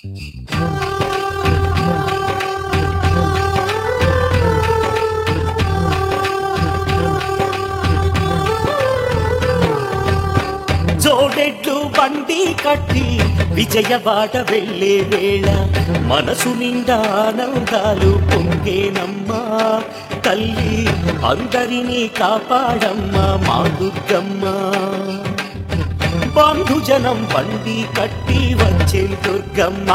జోడెడ్లు బండి కట్టి విజయవాడ వెళ్ళే వేళ మనసు నిండా ఆనందాలు పొంగేనమ్మా తల్లి అందరినీ కాపాడమ్మా మా దుర్గమ్మ బంధుజనం బండి కట్టి వచ్చే దుర్గమ్మ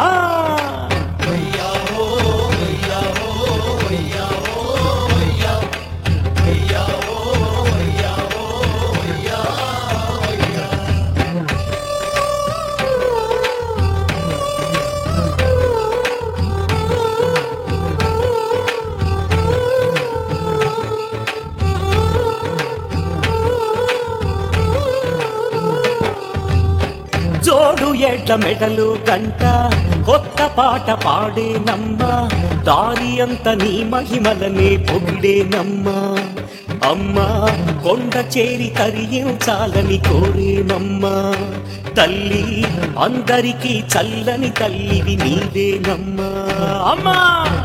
జోడు ఎడ్ల మెడలు గంట కొత్త పాట పాడేనమ్మా దారి అంత నీ మహిమలనే పొగిడేనమ్మా అమ్మా కొండ చేరి కరియించాలని కోరేనమ్మా తల్లి అందరికీ చల్లని తల్లివి నీవేనమ్మా అమ్మా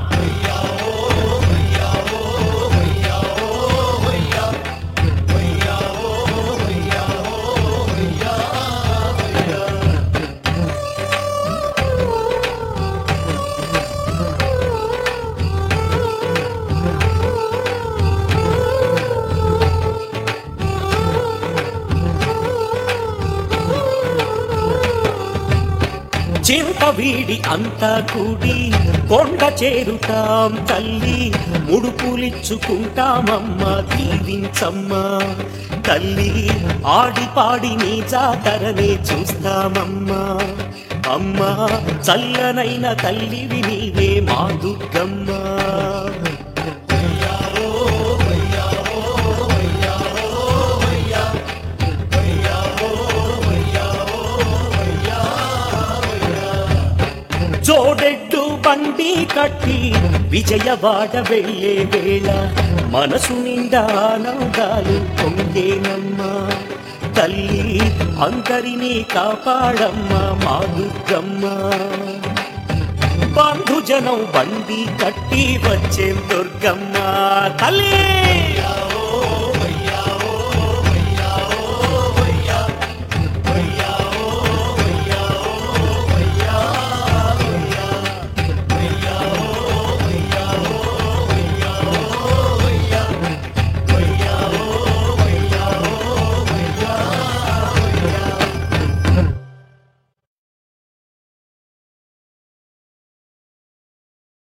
చింత వీడి అంతా కూడి కొండ చేరుతాం తల్లి ముడుపులిచ్చుకుంటామమ్మా దీవించమ్మా తల్లి ఆడి పాడి నీ జాతరనే చూస్తామమ్మా అమ్మా చల్లనైన తల్లివి నీవే మా దుర్గమ్మ జోడెడ్డు బండి కట్టి విజయవాడ వెళ్ళే వేళ మనసు నిండా ఆనందాలు పొంగేనమ్మా తల్లి అందరినీ కాపాడమ్మా మా దుర్గమ్మ బంధుజనం బండి కట్టి వచ్చే దుర్గమ్మ తల్లి